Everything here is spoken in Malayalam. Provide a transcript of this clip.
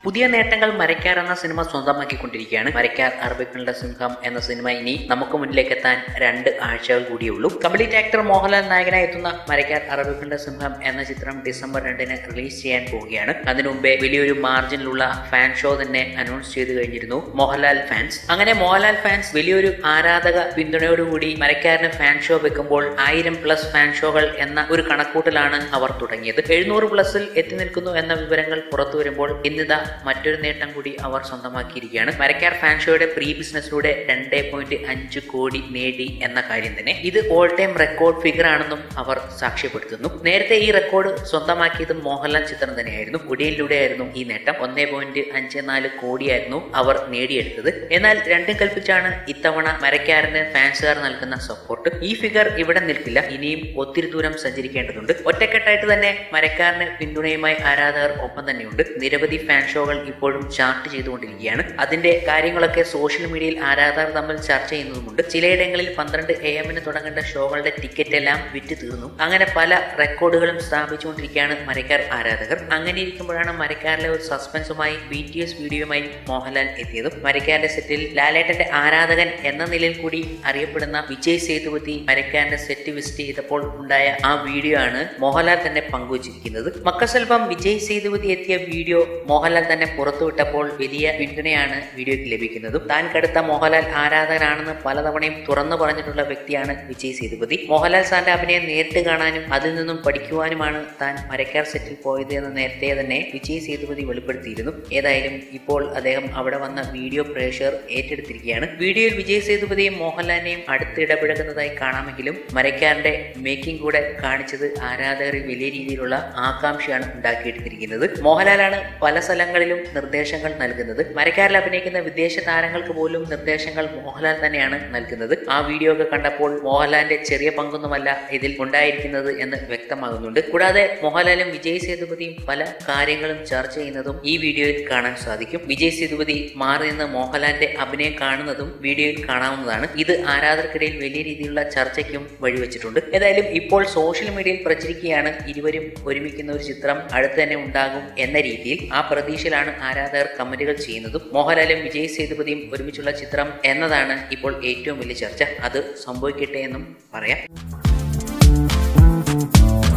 പുതിയ നേട്ടങ്ങൾ മരക്കാർ എന്ന സിനിമ സ്വന്തമാക്കിക്കൊണ്ടിരിക്കുകയാണ് മരക്കാർ അറബിക്കളുടെ സിംഹം എന്ന സിനിമ ഇനി നമുക്ക് മുന്നിലേക്ക് എത്താൻ രണ്ട് ആഴ്ചകൾ കൂടിയേ ഉള്ളൂ കംപ്ലീറ്റ് ആക്ടർ മോഹൻലാൽ നായകനായി എത്തുന്ന മരക്കാർ അറബിക്കളുടെ സിംഹം എന്ന ചിത്രം ഡിസംബർ രണ്ടിന് റിലീസ് ചെയ്യാൻ പോവുകയാണ് അതിനു മുമ്പേ വലിയൊരു മാർജിനിലുള്ള ഫാൻ ഷോ തന്നെ അനൗൺസ് ചെയ്തു കഴിഞ്ഞിരുന്നു മോഹൻലാൽ ഫാൻസ് അങ്ങനെ മോഹൻലാൽ ഫാൻസ് വലിയൊരു ആരാധക പിന്തുണയോടുകൂടി മരക്കാരന് ഫാൻ ഷോ വെക്കുമ്പോൾ ആയിരം പ്ലസ് ഫാൻ ഷോകൾ എന്ന ഒരു കണക്കൂട്ടലാണ് അവർ തുടങ്ങിയത് എഴുന്നൂറ് പ്ലസിൽ എത്തി നിൽക്കുന്നു എന്ന വിവരങ്ങൾ പുറത്തു വരുമ്പോൾ ഇന്നിതാ മറ്റൊരു നേട്ടം കൂടി അവർ സ്വന്തമാക്കിയിരിക്കുകയാണ് മരക്കാർ ഫാൻ ഷോയുടെ പ്രീ ബിസിനസ്സിലൂടെ രണ്ട് പോയിന്റ് അഞ്ച് കോടി നേടി എന്ന കാര്യം തന്നെ ഇത് ഓൾ ടൈം റെക്കോർഡ് ഫിഗർ ആണെന്നും അവർ സാക്ഷ്യപ്പെടുത്തുന്നു നേരത്തെ ഈ റെക്കോർഡ് സ്വന്തമാക്കിയത് മോഹൻലാൽ ചിത്രം തന്നെയായിരുന്നു ഒടിയനിലൂടെയായിരുന്നു ഈ നേട്ടം ഒന്നേ പോയിന്റ് അഞ്ച് നാല് കോടിയായിരുന്നു അവർ നേടിയെടുത്തത് എന്നാൽ രണ്ടും കൽപ്പിച്ചാണ് ഇത്തവണ മരക്കാരന് ഫാൻസുകാർ നൽകുന്ന സപ്പോർട്ട് ഈ ഫിഗർ ഇവിടെ നിൽക്കില്ല ഇനിയും ഒത്തിരി ദൂരം സഞ്ചരിക്കേണ്ടതുണ്ട് ഒറ്റക്കെട്ടായിട്ട് തന്നെ മരക്കാരന് പിന്തുണയുമായി ആരാധകർ ഒപ്പം തന്നെയുണ്ട് നിരവധി ഫാൻ ഷോകൾ ഇപ്പോഴും ചാർട്ട് ചെയ്തുകൊണ്ടിരിക്കുകയാണ് അതിന്റെ കാര്യങ്ങളൊക്കെ സോഷ്യൽ മീഡിയയിൽ ആരാധകർ തമ്മിൽ ചർച്ച ചെയ്യുന്നതുമുണ്ട് ചിലയിടങ്ങളിൽ പന്ത്രണ്ട് എ എമ്മിന് തുടങ്ങേണ്ട ഷോകളുടെ ടിക്കറ്റ് എല്ലാം വിറ്റ് തീർന്നു അങ്ങനെ പല റെക്കോർഡുകളും സ്ഥാപിച്ചുകൊണ്ടിരിക്കുകയാണ് മരക്കാർ ആരാധകർ അങ്ങനെ ഇരിക്കുമ്പോഴാണ് മരക്കാരിലെ ഒരു സസ്പെൻസുമായി ബി ടി എസ് വീഡിയോയുമായി മോഹൻലാൽ എത്തിയതും മരക്കാരന്റെ സെറ്റിൽ ലാലേട്ടന്റെ ആരാധകൻ എന്ന നിലയിൽ കൂടി അറിയപ്പെടുന്ന വിജയ് സേതുപതി മരക്കാരന്റെ സെറ്റ് വിസിറ്റ് ചെയ്തപ്പോൾ ഉണ്ടായ ആ വീഡിയോ ആണ് മോഹൻലാൽ തന്നെ പങ്കുവച്ചിരിക്കുന്നത് മക്കസൽഭം വിജയ് സേതുപതി എത്തിയ വീഡിയോ മോഹൻലാൽ തന്നെ പുറത്തുവിട്ടപ്പോൾ വലിയ പിന്തുണയാണ് വീഡിയോയ്ക്ക് ലഭിക്കുന്നതും താൻ കടുത്ത മോഹൻലാൽ ആരാധകനാണെന്ന് പലതവണയും തുറന്നു പറഞ്ഞിട്ടുള്ള വ്യക്തിയാണ് വിജയ് സേതുപതി മോഹൻലാൽ സാറിന്റെ അഭിനയം നേരിട്ട് കാണാനും അതിൽ നിന്നും പഠിക്കുവാനുമാണ് താൻ മരക്കാർ സെറ്റിൽ പോയത് എന്ന് നേരത്തെ തന്നെ വിജയ് സേതുപതി വെളിപ്പെടുത്തിയിരുന്നു ഏതായാലും ഇപ്പോൾ അദ്ദേഹം അവിടെ വന്ന വീഡിയോ പ്രേക്ഷകർ ഏറ്റെടുത്തിരിക്കുകയാണ് വീഡിയോയിൽ വിജയ് സേതുപതിയും മോഹൻലാലിനെയും അടുത്ത് ഇടപഴകുന്നതായി കാണാമെങ്കിലും മരക്കാരന്റെ മേക്കിംഗ് കൂടെ കാണിച്ചത് ആരാധകരിൽ വലിയ രീതിയിലുള്ള ആകാംക്ഷയാണ് ഉണ്ടാക്കിയെടുത്തിരിക്കുന്നത് മോഹൻലാലാണ് പല സ്ഥലങ്ങളിലും നിർദ്ദേശങ്ങൾ നൽകുന്നത് മരക്കാരിൽ അഭിനയിക്കുന്ന വിദേശ താരങ്ങൾക്ക് പോലും നിർദ്ദേശങ്ങൾ മോഹൻലാൽ തന്നെയാണ് നൽകുന്നത് ആ വീഡിയോ ഒക്കെ കണ്ടപ്പോൾ മോഹൻലാലിന്റെ ചെറിയ പങ്കൊന്നുമല്ല ഇതിൽ ഉണ്ടായിരിക്കുന്നത് എന്ന് വ്യക്തമാകുന്നുണ്ട് കൂടാതെ മോഹൻലാലും വിജയ് സേതുപതിയും പല കാര്യങ്ങളും ചർച്ച ചെയ്യുന്നതും ഈ വീഡിയോയിൽ കാണാൻ സാധിക്കും വിജയ് സേതുപതി മാറി നിന്ന് മോഹൻലാലിന്റെ അഭിനയം കാണുന്നതും വീഡിയോയിൽ കാണാവുന്നതാണ് ഇത് ആരാധകർക്കിടയിൽ വലിയ രീതിയിലുള്ള ചർച്ചയ്ക്കും വഴിവെച്ചിട്ടുണ്ട് ഏതായാലും ഇപ്പോൾ സോഷ്യൽ മീഡിയയിൽ പ്രചരിക്കുകയാണ് ഇരുവരും ഒരുമിക്കുന്ന ഒരു ചിത്രം അടുത്ത് തന്നെ ഉണ്ടാകും എന്ന രീതിയിൽ ആ പ്രതീക്ഷയിലാണ് ആരാധകർ കമന്റുകൾ ചെയ്യുന്നതും മോഹൻലാലും വിജയ് സേതുപതിയും ഒരുമിച്ചുള്ള ചിത്രം എന്നതാണ് ഇപ്പോൾ ഏറ്റവും വലിയ ചർച്ച അത് സംഭവിക്കട്ടെ എന്നും പറയാം